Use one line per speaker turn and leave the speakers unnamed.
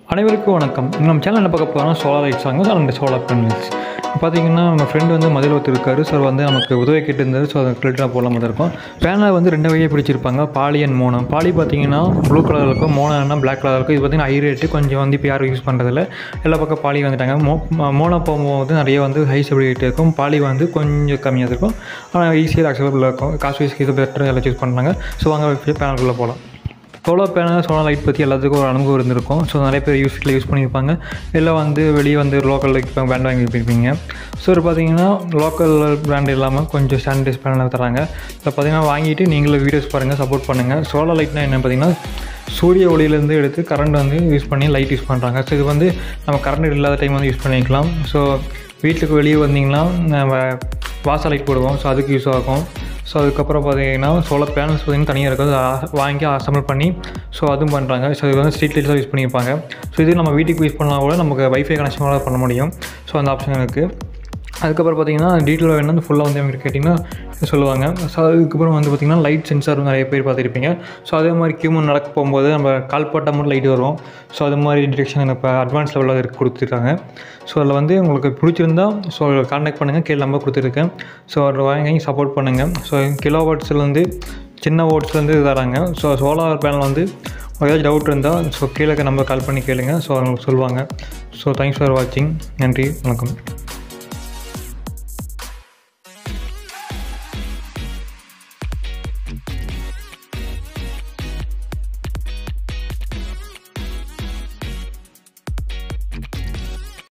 அனைவருக்கும் வணக்கம் நம்ம சேனல் என்ன பார்க்க போகிறோம் சோலார் லைட்ஸ் வாங்க ஸோ அந்த சோலார் பேனல்ஸ் பார்த்தீங்கன்னா நம்ம ஃப்ரெண்டு வந்து மதில் ஒருத்தர் இருக்காரு ஸோ வந்து நமக்கு உதவி கேட்டு இருந்தார் ஸோ அதை கிளிட்டாக போடலாம் மாதிரி இருக்கும் பேனலை வந்து ரெண்டு வகையாக பிடிச்சிருப்பாங்க பாலி அண்ட் மோனம் பாலி பார்த்தீங்கன்னா ப்ளூ கலர் இருக்கும் மோனம்னா பிளாக் கலர் இருக்கும் இது பார்த்தீங்கன்னா ஹை ரேட்டு கொஞ்சம் வந்து இப்போ யாரும் யூஸ் பண்ணுறதில்ல எல்லா பக்கம் பாலி வந்துட்டாங்க மோ மோனோ போகும்போது நிறைய வந்து ஹை ஸ்டெபிலிட்டி இருக்கும் பாலி வந்து கொஞ்சம் கம்மியாக இருக்கும் ஆனால் ஈஸியாக அக்சசபிளாக இருக்கும் காசு வைஸ்க்கு இது பெட்டர் எல்லாம் சூஸ் பண்ணுறாங்க ஸோ வாங்க பேனலுக்குள்ளே போகலாம் சோலார் பேனல் சோலார் லைட் பற்றி எல்லாத்துக்கும் ஒரு அனுபவம் இருந்திருக்கும் ஸோ நிறைய பேர் யூஸ் வீட்டில் யூஸ் பண்ணியிருப்பாங்க இல்லை வந்து வெளியே வந்து லோக்கல் இப்போ பிராண்ட் வாங்கி போயிருப்பீங்க ஸோ இது பார்த்தீங்கன்னா லோக்கல் பிராண்ட் இல்லாமல் கொஞ்சம் ஸ்டாண்டர்டைஸ் பேனல் தராங்க இப்போ பார்த்தீங்கன்னா வாங்கிட்டு நீங்களும் வீடியோஸ் பாருங்கள் சப்போர்ட் பண்ணுங்கள் சோலார் லைட்னா என்ன பார்த்தீங்கன்னா சூரிய ஒளியிலேருந்து எடுத்து கரண்ட் வந்து யூஸ் பண்ணி லைட் யூஸ் பண்ணுறாங்க ஸோ இது வந்து நம்ம கரண்ட் இல்லாத டைம் வந்து யூஸ் பண்ணிக்கலாம் ஸோ வீட்டுக்கு வெளியே வந்தீங்கன்னா நம்ம வாசல் லைட் போடுவோம் ஸோ அதுக்கு யூஸ் ஆகும் ஸோ அதுக்கப்புறம் பார்த்தீங்கன்னா சோலார் பேனல்ஸ் பார்த்தீங்கன்னா தனியாக இருக்குது அதை வாங்கி அசம்பிள் பண்ணி ஸோ அதுவும் பண்ணுறாங்க ஸோ இது வந்து ஸ்ட்ரீட் லைட்ஸாக யூஸ் பண்ணியிருப்பாங்க ஸோ இது நம்ம வீட்டுக்கு யூஸ் பண்ணால் கூட நமக்கு வைஃபை கனெக்ஷனோட பண்ண முடியும் ஸோ அந்த ஆப்ஷன் இருக்குது அதுக்கப்புறம் பார்த்தீங்கன்னா டீட்டெயில் வேணும் ஃபுல்லாக வந்து அவங்க கேட்டிங்கன்னா சொல்லுவாங்க ஸோ அதுக்கப்புறம் வந்து பார்த்திங்கன்னா லைட் சென்சார் நிறைய பேர் பார்த்துருப்பீங்க ஸோ அதே மாதிரி கியூமன் நடக்க போகும்போது நம்ம கால் போட்டால் மட்டும் லைட் வரும் ஸோ அது மாதிரி டிரெக்ஷன் இப்போ அட்வான்ஸ் லெவலில் இருக்கு கொடுத்துருக்காங்க ஸோ அதில் வந்து உங்களுக்கு பிடிச்சிருந்தா ஸோ கான்டாக்ட் பண்ணுங்கள் கீழே நம்பர் கொடுத்துருக்கேன் ஸோ அதை வாங்கி சப்போர்ட் பண்ணுங்கள் ஸோ கிலோ வாட்ஸ்லேருந்து சின்ன வாட்ஸ்லேருந்து தராங்க ஸோ சோலார் பேனல் வந்து ஏதாச்சும் டவுட் இருந்தால் ஸோ கீழே நம்பர் கால் பண்ணி கேளுங்க ஸோ அவங்களுக்கு சொல்லுவாங்க ஸோ தேங்க்ஸ் ஃபார் வாட்சிங் நன்றி வணக்கம்